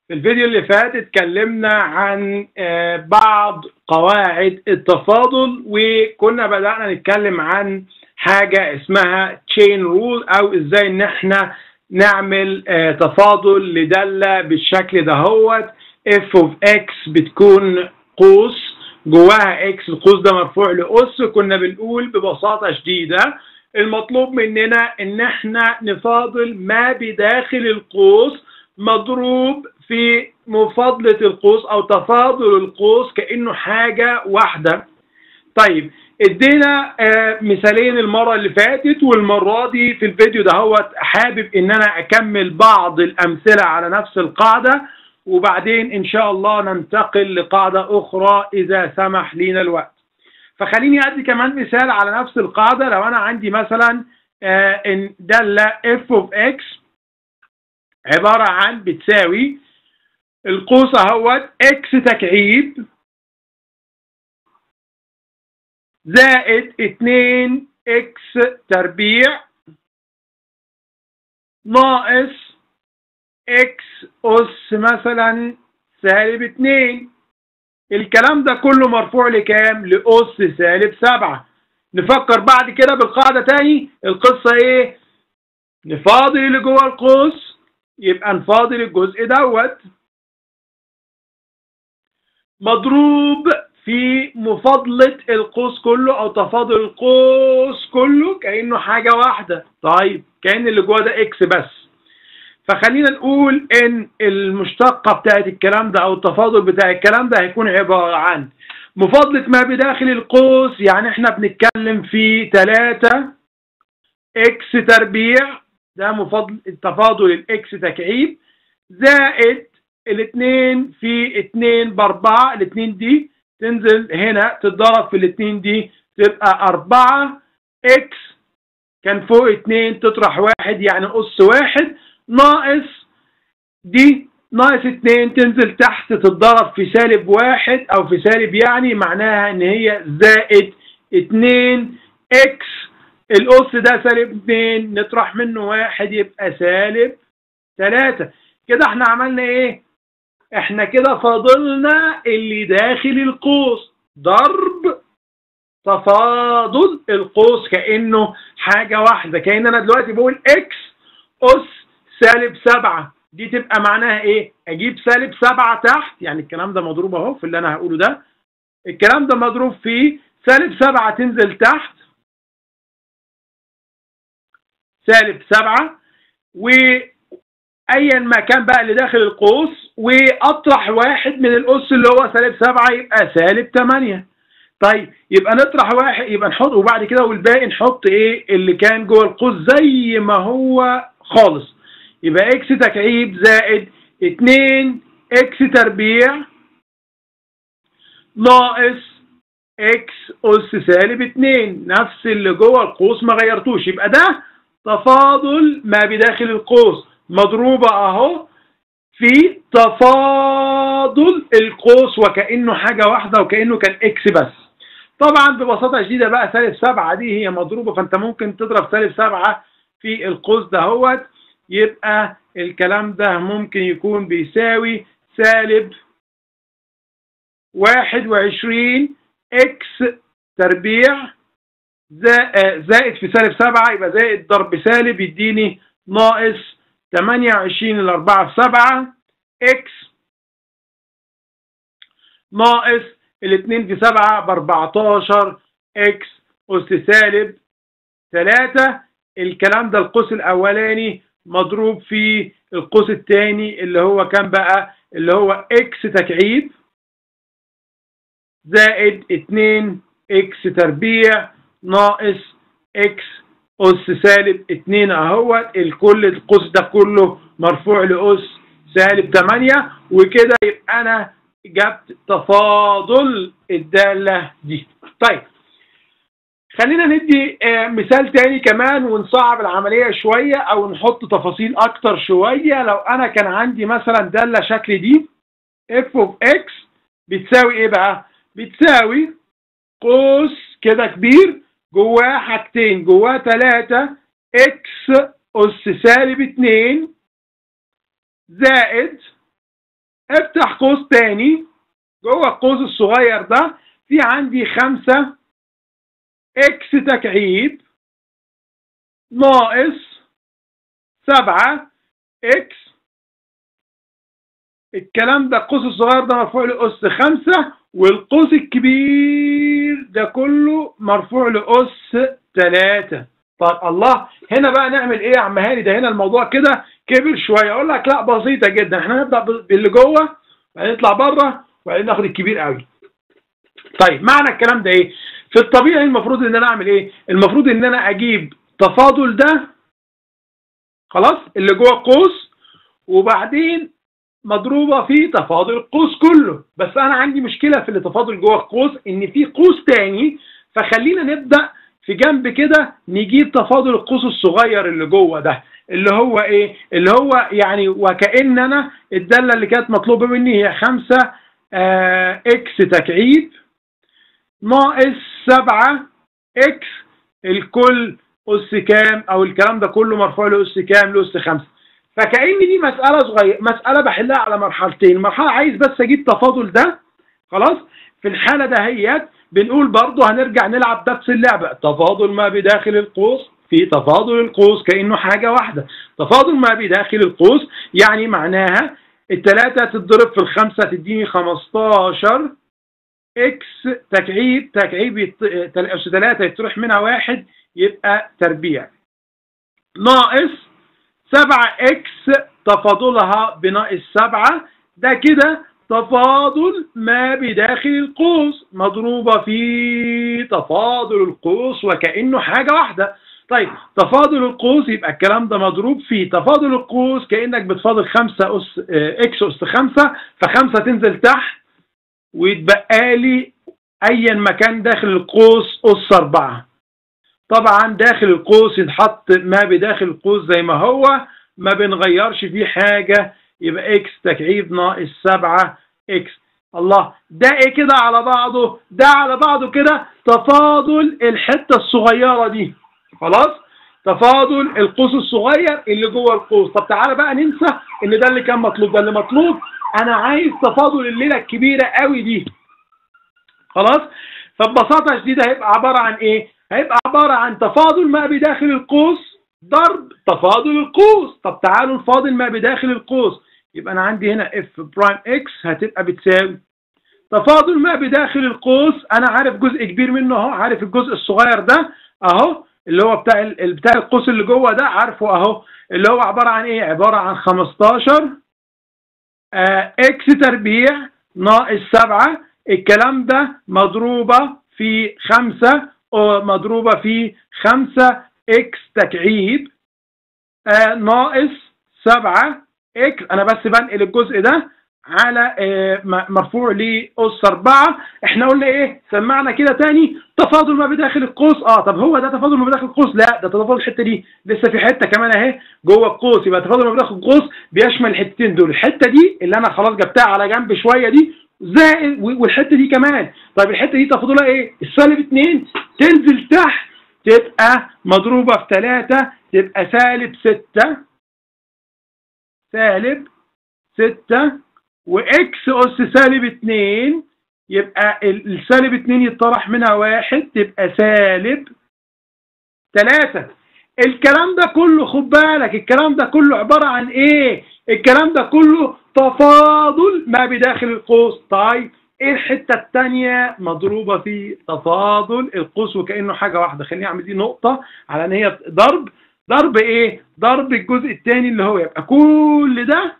في الفيديو اللي فات اتكلمنا عن آه، بعض قواعد التفاضل وكنا بدأنا نتكلم عن حاجة اسمها chain rule او ازاي ان احنا نعمل آه، تفاضل لدالة بالشكل دهوت f of x بتكون قوس جواها x القوس ده مرفوع لأس كنا بنقول ببساطة شديدة المطلوب مننا ان احنا نفاضل ما بداخل القوس مضروب في مفاضلة القوس او تفاضل القوس كأنه حاجة واحدة طيب ادينا آه مثالين المرة اللي فاتت والمرة دي في الفيديو ده هو حابب ان انا اكمل بعض الامثلة على نفس القاعدة وبعدين ان شاء الله ننتقل لقاعدة اخرى اذا سمح لنا الوقت فخليني ادي كمان مثال على نفس القاعدة لو انا عندي مثلا آه ان دالة f of x عبارة عن بتساوي القوس اهوت x تكعيب زائد 2 x تربيع ناقص x أس مثلا سالب 2 الكلام ده كله مرفوع لكام؟ لأس سالب 7 نفكر بعد كده بالقاعدة تاني القصة ايه؟ نفاضل اللي جوه القوس يبقى نفاضل الجزء دوت مضروب في مفاضلة القوس كله أو تفاضل القوس كله كأنه حاجة واحدة طيب كأن اللي جوه ده إكس بس فخلينا نقول إن المشتقة بتاعت الكلام ده أو التفاضل بتاع الكلام ده هيكون عبارة عن مفاضلة ما بداخل القوس يعني إحنا بنتكلم في 3 إكس تربيع ده مفاضل تفاضل الإكس تكعيب زائد الاثنين في اتنين باربعة الاثنين دي تنزل هنا تتضرب في الاثنين دي تبقى أربعة إكس كان فوق اتنين تطرح واحد يعني أس واحد ناقص دي ناقص اتنين تنزل تحت تتضرب في سالب واحد أو في سالب يعني معناها إن هي زائد اتنين إكس الأس ده سالب اتنين نطرح منه واحد يبقى سالب تلاتة كده احنا عملنا ايه؟ احنا كده فاضلنا اللي داخل القوس ضرب تفاضل القوس كأنه حاجة واحدة كأن انا دلوقتي بقول اكس اس سالب سبعة دي تبقى معناها ايه اجيب سالب سبعة تحت يعني الكلام ده مضروب اهو في اللي انا هقوله ده الكلام ده مضروب فيه سالب سبعة تنزل تحت سالب سبعة و ايا ما كان بقى اللي داخل القوس واطرح واحد من الاس اللي هو سالب سبعة يبقى سالب تمانية طيب يبقى نطرح واحد يبقى نحط وبعد كده والباقي نحط ايه اللي كان جوه القوس زي ما هو خالص يبقى اكس تكعيب زائد اتنين اكس تربيع ناقص اكس اس سالب اتنين نفس اللي جوه القوس ما غيرتوش يبقى ده تفاضل ما بداخل القوس مضروبة اهو في تفاضل القوس وكأنه حاجة واحدة وكأنه كان اكس بس طبعا ببساطة شديدة بقى سالب سبعة دي هي مضروبة فانت ممكن تضرب سالب سبعة في القوس دهوت يبقى الكلام ده ممكن يكون بيساوي سالب واحد وعشرين اكس تربيع زائد في سالب سبعة يبقى زائد ضرب سالب يديني ناقص 28 الأربعة في سبعة إكس ناقص الاتنين في سبعة بأربعتاشر إكس أس سالب تلاتة الكلام ده القوس الأولاني مضروب في القوس الثاني اللي هو كان بقى اللي هو إكس تكعيب زائد اتنين إكس تربيع ناقص إكس أس سالب اتنين أهوت الكل القوس ده كله مرفوع لأس سالب تمانية وكده يبقى أنا جبت تفاضل الدالة دي طيب خلينا ندي مثال تاني كمان ونصعب العملية شوية أو نحط تفاصيل أكتر شوية لو أنا كان عندي مثلا دالة شكل دي f of x بتساوي إيه بقى؟ بتساوي قوس كده كبير جواه حاجتين جواه تلاتة اكس اس سالب اتنين زائد افتح قوس تاني جوه القوس الصغير ده في عندي خمسة اكس تكعيب ناقص سبعة اكس الكلام ده القوس الصغير ده مرفوع لأس خمسة والقوس الكبير ده كله مرفوع لأس تلاتة طب الله هنا بقى نعمل ايه يا عم هاني ده هنا الموضوع كده كبر شويه اقول لك لا بسيطه جدا احنا نبدا باللي جوه بعدين نطلع بره وبعدين ناخد الكبير قوي طيب معنى الكلام ده ايه في الطبيعي المفروض ان انا اعمل ايه المفروض ان انا اجيب تفاضل ده خلاص اللي جوه القوس وبعدين مضروبه في تفاضل القوس كله بس انا عندي مشكله في اللي تفاضل جوه القوس ان في قوس تاني فخلينا نبدا في جنب كده نجيب تفاضل القوس الصغير اللي جوه ده اللي هو ايه اللي هو يعني وكأن انا الدالة اللي كانت مطلوبة مني هي خمسة آه اكس تكعيب ناقص سبعة اكس الكل اس كام او الكلام ده كله مرفوع له اس كام له اس خمسة فكأن دي مسألة صغيرة مسألة بحلها على مرحلتين مرحلة عايز بس اجيب تفاضل ده خلاص في الحالة دهيت بنقول برضه هنرجع نلعب نفس اللعبة تفاضل ما بداخل القوس في تفاضل القوس كأنه حاجة واحدة تفاضل ما بداخل القوس يعني معناها التلاتة تتضرب في الخمسة تديني 15 اكس تكعيب تكعيب أس تلاتة يتروح منها واحد يبقى تربيع ناقص سبعة اكس تفاضلها بناقص سبعة ده كده تفاضل ما بداخل القوس مضروبة في تفاضل القوس وكأنه حاجة واحدة طيب تفاضل القوس يبقى الكلام ده مضروب في تفاضل القوس كأنك بتفاضل خمسة أس إكس أس خمسة فخمسة تنزل تحت ويتبقى لي أيا مكان داخل القوس أس أربعة طبعا داخل القوس يتحط ما بداخل القوس زي ما هو ما بنغيرش فيه حاجة يبقى اكس تكعيب ناقص سبعة اكس الله ده ايه كده على بعضه ده على بعضه كده تفاضل الحتة الصغيرة دي خلاص تفاضل القوس الصغير اللي جوه القوس طب تعالى بقى ننسى ان ده اللي كان مطلوب ده اللي مطلوب انا عايز تفاضل الليلة الكبيرة قوي دي خلاص فببساطة شديدة هيبقى عبارة عن ايه هيبقى عبارة عن تفاضل ما بداخل القوس ضرب تفاضل القوس طب تعالوا الفاضل ما بداخل القوس يبقى انا عندي هنا اف برايم اكس هتبقى بتساوي تفاضل ما بداخل القوس انا عارف جزء كبير منه اهو عارف الجزء الصغير ده اهو اللي هو بتاع بتاع القوس اللي جوه ده عارفه اهو اللي هو عباره عن ايه عباره عن 15 آه اكس تربيع ناقص 7 الكلام ده مضروبه في 5 مضروبه في 5 اكس تكعيب آه ناقص 7 اكس انا بس بنقل الجزء ده على آه مرفوع لأس 4 احنا قلنا ايه سمعنا كده تاني تفاضل ما بداخل القوس اه طب هو ده تفاضل ما بداخل القوس لا ده تفاضل الحته دي لسه في حته كمان اهي جوه القوس يبقى تفاضل ما بداخل القوس بيشمل الحتتين دول الحته دي اللي انا خلاص جبتها على جنب شويه دي زائد والحته دي كمان طيب الحته دي تفاضلها ايه السالب 2 تنزل تحت تبقى مضروبه في 3 تبقى سالب 6 سالب 6 واكس اس سالب 2 يبقى السالب 2 يتطرح منها واحد تبقى سالب 3 الكلام ده كله خد بالك الكلام ده كله عبارة عن ايه الكلام ده كله تفاضل ما بداخل القوس طيب ايه الحتة التانية مضروبة في تفاضل القوس وكأنه حاجة واحدة خليني اعمل دي نقطة على ان هي ضرب ضرب ايه ضرب الجزء الثاني اللي هو يبقى كل ده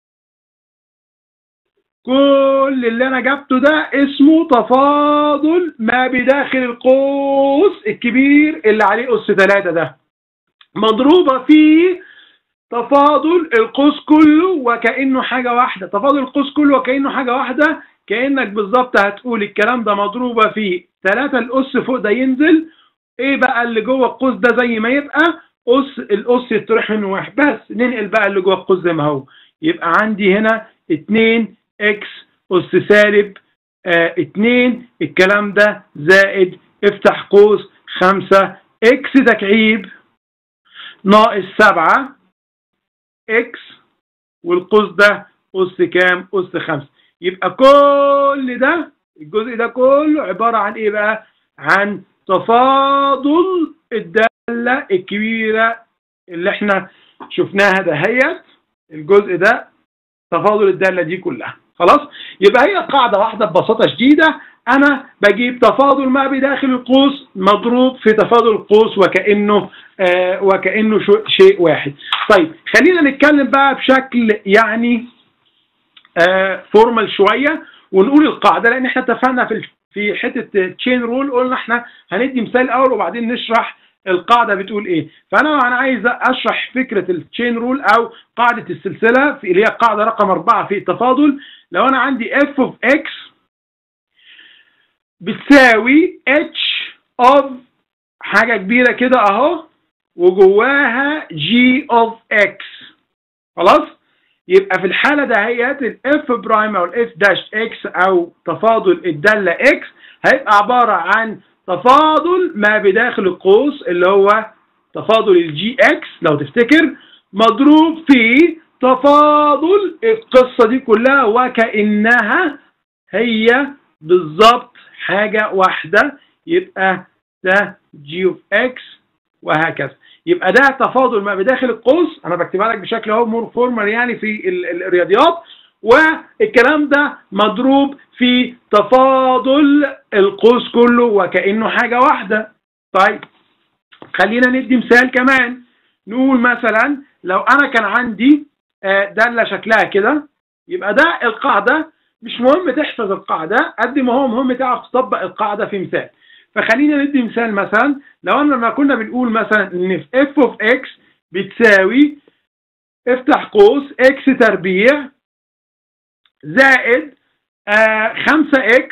كل اللي انا جبته ده اسمه تفاضل ما بداخل القوس الكبير اللي عليه اس 3 ده مضروبة في تفاضل القوس كله وكأنه حاجة واحدة تفاضل القوس كله وكأنه حاجة واحدة كأنك بالظبط هتقول الكلام ده مضروبة في 3 الأس فوق ده ينزل ايه بقى اللي جوه القوس ده زي ما يبقى أس الأس يتطرح منه واحد بس ننقل بقى اللي جوه القوس زي ما هو يبقى عندي هنا 2 اكس أس سالب آه 2 الكلام ده زائد افتح قوس 5 اكس تكعيب ناقص 7 اكس والقوس ده أس كام أس خمسة يبقى كل ده الجزء ده كله عبارة عن إيه بقى عن تفاضل الدالة الكبيرة اللي احنا شفناها دهيت الجزء ده تفاضل الدالة دي كلها خلاص يبقى هي قاعدة واحدة ببساطة شديدة أنا بجيب تفاضل ما بداخل القوس مضروب في تفاضل القوس وكأنه آه وكأنه شيء واحد طيب خلينا نتكلم بقى بشكل يعني آه فورمال شوية ونقول القاعدة لأن احنا اتفقنا في في حتة تشين رول قلنا احنا هندي مثال أول وبعدين نشرح القاعدة بتقول ايه فانا انا عايز اشرح فكرة التشين رول او قاعدة السلسلة في اللي هي القاعدة رقم اربعة في التفاضل لو انا عندي f of x بتساوي h of حاجة كبيرة كده اهو وجواها g of x خلاص يبقى في الحالة دهيت ال f برايم او ال f داش x او تفاضل الدالة x هيبقى عبارة عن تفاضل ما بداخل القوس اللي هو تفاضل الجي اكس لو تفتكر مضروب في تفاضل القصة دي كلها وكأنها هي بالظبط حاجة واحدة يبقى ده جي اوف اكس وهكذا يبقى ده تفاضل ما بداخل القوس انا بكتبها لك بشكل اهو مور فورمال يعني في الرياضيات والكلام ده مضروب في تفاضل القوس كله وكأنه حاجة واحدة طيب خلينا ندي مثال كمان نقول مثلا لو أنا كان عندي دالة شكلها كده يبقى ده القاعدة مش مهم تحفظ القاعدة قد ما هو مهم تعرف تطبق القاعدة في مثال فخلينا ندي مثال مثلا لو أنا لما كنا بنقول مثلا إن في f of x بتساوي افتح قوس x تربيع زائد آه خمسة اكس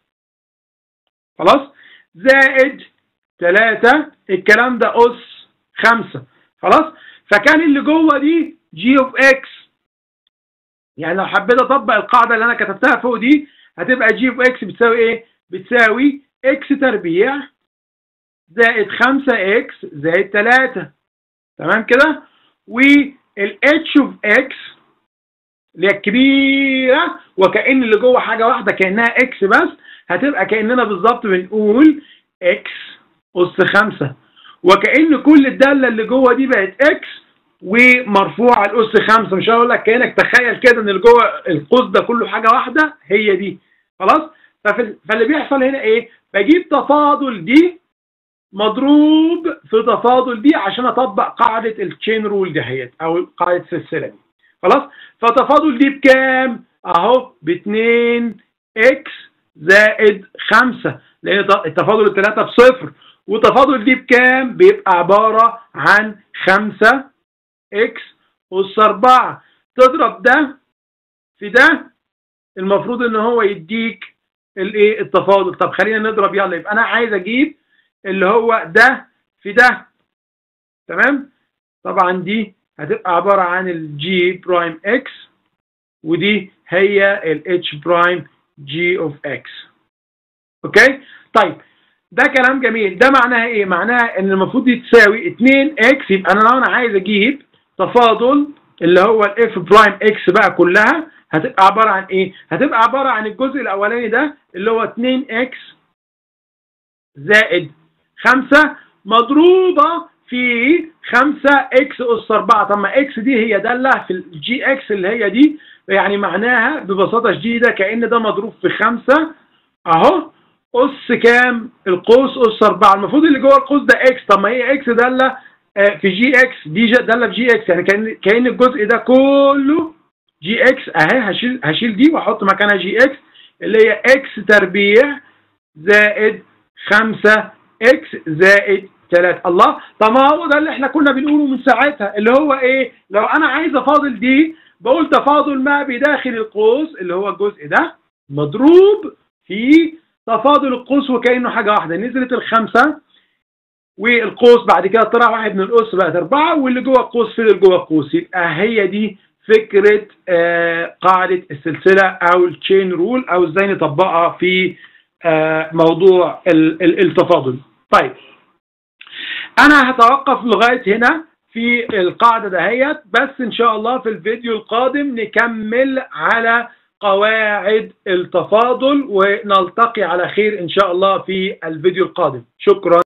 خلاص زائد تلاتة الكلام ده أس خمسة خلاص فكان اللي جوه دي جي اوف اكس يعني لو حبيت اطبق القاعدة اللي انا كتبتها فوق دي هتبقى جي اوف اكس بتساوي ايه؟ بتساوي اكس تربيع زائد خمسة اكس زائد تلاتة تمام كده؟ والاتش اوف اكس اللي هي الكبيرة وكأن اللي جوه حاجة واحدة كأنها اكس بس هتبقى كأننا بالظبط بنقول اكس أس خمسة وكأن كل الدالة اللي جوه دي بقت اكس ومرفوعة الأس خمسة مش هقول لك كأنك تخيل كده إن اللي جوه القوس ده كله حاجة واحدة هي دي خلاص ففي فاللي بيحصل هنا إيه؟ بجيب تفاضل دي مضروب في تفاضل دي عشان أطبق قاعدة التشين رول دهيت أو قاعدة السلسلة دي خلاص فتفاضل دي بكام اهو ب 2 اكس زائد 5 لان التفاضل الثلاثه بصفر وتفاضل دي بكام بيبقى عباره عن 5 اكس اس 4 تضرب ده في ده المفروض ان هو يديك الايه التفاضل طب خلينا نضرب يلا يبقى انا عايز اجيب اللي هو ده في ده تمام طبعا دي هتبقى عبارة عن الجي برايم اكس ودي هي الاتش برايم جي اوف اكس اوكي طيب ده كلام جميل ده معناها ايه معناها ان المفروض دي تساوي 2 اكس يبقى انا لو انا عايز اجيب تفاضل اللي هو الاف برايم اكس بقى كلها هتبقى عبارة عن ايه هتبقى عبارة عن الجزء الاولاني ده اللي هو 2 اكس زائد 5 مضروبة في 5 اكس اس 4 طب ما اكس دي هي داله في الجي اكس اللي هي دي يعني معناها ببساطه شديده كان ده مضروب في 5 اهو اس كام القوس اس 4 المفروض اللي جوه القوس ده اكس طب ما هي اكس داله في جي اكس دي داله في جي اكس يعني كان كان الجزء ده كله جي اكس اهي هشيل هشيل دي واحط مكانها جي اكس اللي هي اكس تربيع زائد 5 اكس زائد 3 الله طب ما هو ده اللي احنا كنا بنقوله من ساعتها اللي هو ايه لو انا عايز افاضل دي بقول تفاضل ما بداخل القوس اللي هو الجزء ده مضروب في تفاضل القوس وكأنه حاجة واحدة نزلت الخمسة والقوس بعد كده طلع واحد من القوس بقت أربعة واللي جوه القوس فضل جوه القوس يبقى هي دي فكرة آه قاعدة السلسلة أو التشين رول أو إزاي نطبقها في آه موضوع التفاضل طيب أنا هتوقف لغاية هنا في القاعدة دهيت بس إن شاء الله في الفيديو القادم نكمل على قواعد التفاضل ونلتقي على خير إن شاء الله في الفيديو القادم شكرا